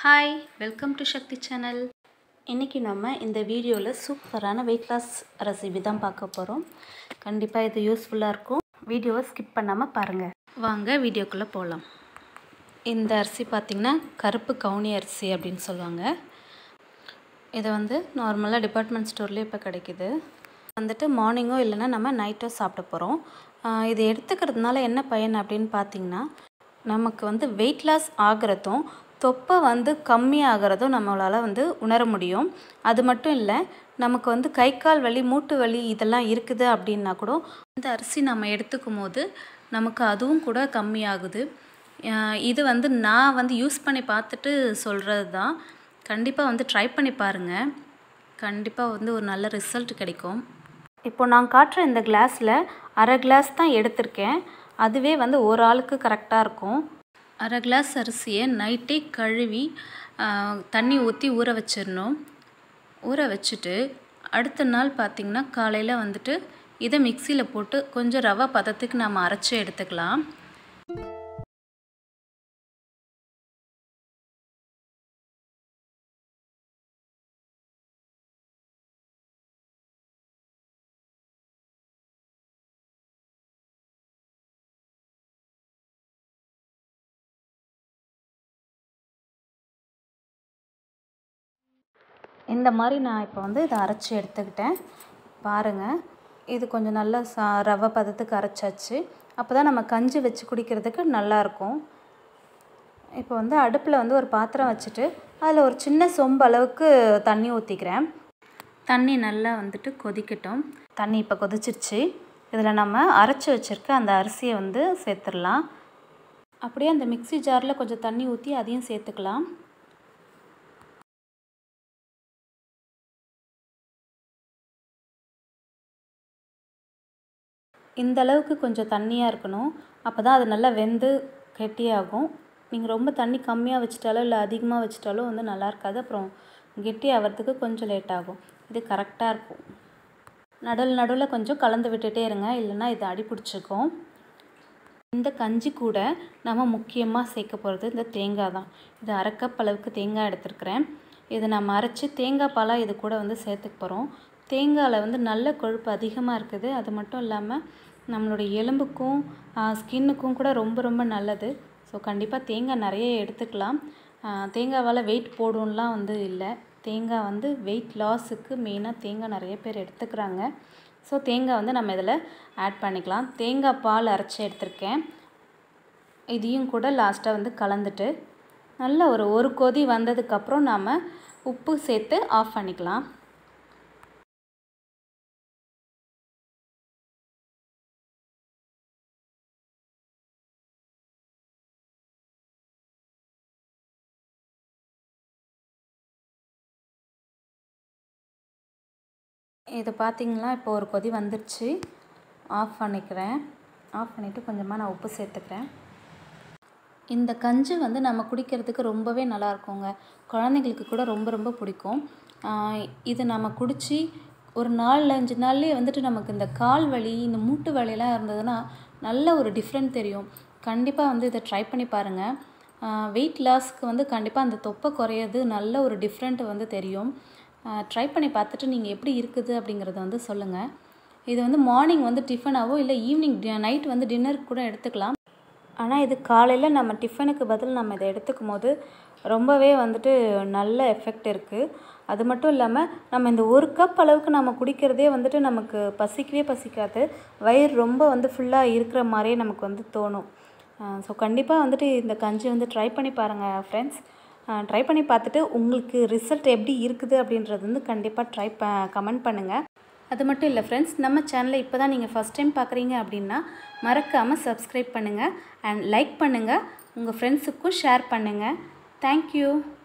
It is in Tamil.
hi welcome to Shakti channel இன்றைக்கி நம்ம இந்த வீடியோவில் சூப்பரான வெயிட் லாஸ் ரெசிபி தான் பார்க்க போகிறோம் கண்டிப்பாக இது யூஸ்ஃபுல்லாக இருக்கும் வீடியோவை ஸ்கிப் பண்ணாமல் பாருங்கள் வாங்க வீடியோக்குள்ளே போகலாம் இந்த அரிசி பார்த்திங்கன்னா கருப்பு கவுனி அரிசி அப்படின்னு சொல்லுவாங்க இது வந்து நார்மலாக டிபார்ட்மெண்ட் ஸ்டோர்லேயே இப்போ கிடைக்கிது வந்துட்டு மார்னிங்கோ இல்லைன்னா நம்ம நைட்டோ சாப்பிட போகிறோம் இது எடுத்துக்கிறதுனால என்ன பயன் அப்படின்னு பார்த்தீங்கன்னா நமக்கு வந்து வெயிட் லாஸ் ஆகிறதும் தொப்பை வந்து கம்மியாகிறதும் நம்மளால் வந்து உணர முடியும் அது மட்டும் இல்லை நமக்கு வந்து கை கால் வலி மூட்டு வலி இதெல்லாம் இருக்குது அப்படின்னா கூட இந்த அரிசி நம்ம எடுத்துக்கும் போது நமக்கு அதுவும் கூட கம்மியாகுது இது வந்து நான் வந்து யூஸ் பண்ணி பார்த்துட்டு சொல்கிறது தான் கண்டிப்பாக வந்து ட்ரை பண்ணி பாருங்கள் கண்டிப்பாக வந்து ஒரு நல்ல ரிசல்ட் கிடைக்கும் இப்போ நான் காட்டுற இந்த கிளாஸில் அரை கிளாஸ் தான் எடுத்திருக்கேன் அதுவே வந்து ஒரு ஆளுக்கு கரெக்டாக இருக்கும் அரை கிளாஸ் அரிசியை நைட்டே கழுவி தண்ணி ஊற்றி ஊற வச்சிடணும் ஊற வச்சுட்டு அடுத்த நாள் பார்த்திங்கன்னா காலையில் வந்துட்டு இதை மிக்சியில் போட்டு கொஞ்சம் ரவை பதத்துக்கு நம்ம அரைச்சி எடுத்துக்கலாம் இந்த மாதிரி நான் இப்போ வந்து இதை அரைச்சி எடுத்துக்கிட்டேன் பாருங்கள் இது கொஞ்சம் நல்லா சா ரவை பதத்துக்கு அரைச்சாச்சு அப்போ தான் நம்ம கஞ்சி வச்சு குடிக்கிறதுக்கு நல்லாயிருக்கும் இப்போ வந்து அடுப்பில் வந்து ஒரு பாத்திரம் வச்சுட்டு அதில் ஒரு சின்ன சொம்பு அளவுக்கு தண்ணி ஊற்றிக்கிறேன் தண்ணி நல்லா வந்துட்டு கொதிக்கட்டும் தண்ணி இப்போ கொதிச்சிருச்சு இதில் நம்ம அரைச்சி வச்சுருக்க அந்த அரிசியை வந்து சேர்த்துடலாம் அப்படியே அந்த மிக்சி ஜாரில் கொஞ்சம் தண்ணி ஊற்றி அதையும் சேர்த்துக்கலாம் இந்த அளவுக்கு கொஞ்சம் தண்ணியாக இருக்கணும் அப்போ தான் அது நல்லா வெந்து கெட்டியாகும் நீங்கள் ரொம்ப தண்ணி கம்மியாக வச்சிட்டாலோ இல்லை அதிகமாக வச்சிட்டாலோ வந்து நல்லா இருக்காது அப்புறம் கெட்டி ஆகிறதுக்கு கொஞ்சம் லேட் ஆகும் இது கரெக்டாக இருக்கும் நடுவில் நடுவில் கொஞ்சம் கலந்து விட்டுட்டே இருங்க இல்லைன்னா இது அடி பிடிச்சிக்கும் இந்த கஞ்சி கூட நம்ம முக்கியமாக சேர்க்க போகிறது இந்த தேங்காய் தான் இது அரை கப் அளவுக்கு தேங்காய் எடுத்துருக்கிறேன் இதை நம்ம அரைச்சி தேங்காய் பாலாக இது கூட வந்து சேர்த்துக்க போகிறோம் தேங்காயில் வந்து நல்ல கொழுப்பு அதிகமாக இருக்குது அது மட்டும் இல்லாமல் நம்மளுடைய எலும்புக்கும் ஸ்கின்னுக்கும் கூட ரொம்ப ரொம்ப நல்லது ஸோ கண்டிப்பாக தேங்காய் நிறைய எடுத்துக்கலாம் தேங்காவால் வெயிட் போடும்லாம் வந்து இல்லை தேங்காய் வந்து வெயிட் லாஸுக்கு மெயினாக தேங்காய் நிறைய பேர் எடுத்துக்கிறாங்க ஸோ தேங்காய் வந்து நம்ம இதில் ஆட் பண்ணிக்கலாம் தேங்காய் பால் அரைச்சி எடுத்திருக்கேன் இதையும் கூட லாஸ்ட்டாக வந்து கலந்துட்டு நல்ல ஒரு ஒரு கொதி வந்ததுக்கப்புறம் நாம் உப்பு சேர்த்து ஆஃப் பண்ணிக்கலாம் இது பார்த்திங்களா இப்போ ஒரு கொதி வந்துடுச்சு ஆஃப் பண்ணிக்கிறேன் ஆஃப் பண்ணிவிட்டு கொஞ்சமாக நான் உப்பு சேர்த்துக்கிறேன் இந்த கஞ்சி வந்து நம்ம குடிக்கிறதுக்கு ரொம்பவே நல்லா இருக்குங்க குழந்தைங்களுக்கு கூட ரொம்ப ரொம்ப பிடிக்கும் இது நம்ம குடித்து ஒரு நாலு அஞ்சு நாள்லேயே வந்துட்டு நமக்கு இந்த கால் வலி இந்த மூட்டு வலியெல்லாம் இருந்ததுன்னா நல்ல ஒரு டிஃப்ரெண்ட் தெரியும் கண்டிப்பாக வந்து இதை ட்ரை பண்ணி பாருங்கள் வெயிட் லாஸ்க்கு வந்து கண்டிப்பாக அந்த தொப்பை குறையிறது நல்ல ஒரு டிஃப்ரெண்ட் வந்து தெரியும் ட்ரை பண்ணி பார்த்துட்டு நீங்கள் எப்படி இருக்குது அப்படிங்கிறத வந்து சொல்லுங்கள் இது வந்து மார்னிங் வந்து டிஃபனாகவோ இல்லை ஈவினிங் நைட் வந்து டின்னருக்கு கூட எடுத்துக்கலாம் ஆனால் இது காலையில் நம்ம டிஃபனுக்கு பதில் நம்ம இதை எடுத்துக்கும் போது ரொம்பவே வந்துட்டு நல்ல எஃபெக்ட் இருக்குது அது மட்டும் இல்லாமல் நம்ம இந்த ஒரு கப் அளவுக்கு நம்ம குடிக்கிறதே வந்துட்டு நமக்கு பசிக்கவே பசிக்காது வயிறு ரொம்ப வந்து ஃபுல்லாக இருக்கிற மாதிரியே நமக்கு வந்து தோணும் ஸோ கண்டிப்பாக வந்துட்டு இந்த கஞ்சி வந்து ட்ரை பண்ணி பாருங்கள் ஃப்ரெண்ட்ஸ் ட்ரை பண்ணி பார்த்துட்டு உங்களுக்கு ரிசல்ட் எப்படி இருக்குது அப்படின்றது வந்து கண்டிப்பாக ட்ரை ப கமெண்ட் பண்ணுங்கள் அது மட்டும் இல்லை ஃப்ரெண்ட்ஸ் நம்ம சேனலை இப்போ தான் நீங்கள் ஃபஸ்ட் டைம் பார்க்குறீங்க அப்படின்னா மறக்காமல் சப்ஸ்கிரைப் பண்ணுங்கள் அண்ட் லைக் பண்ணுங்கள் உங்கள் ஃப்ரெண்ட்ஸுக்கும் ஷேர் பண்ணுங்கள் தேங்க்யூ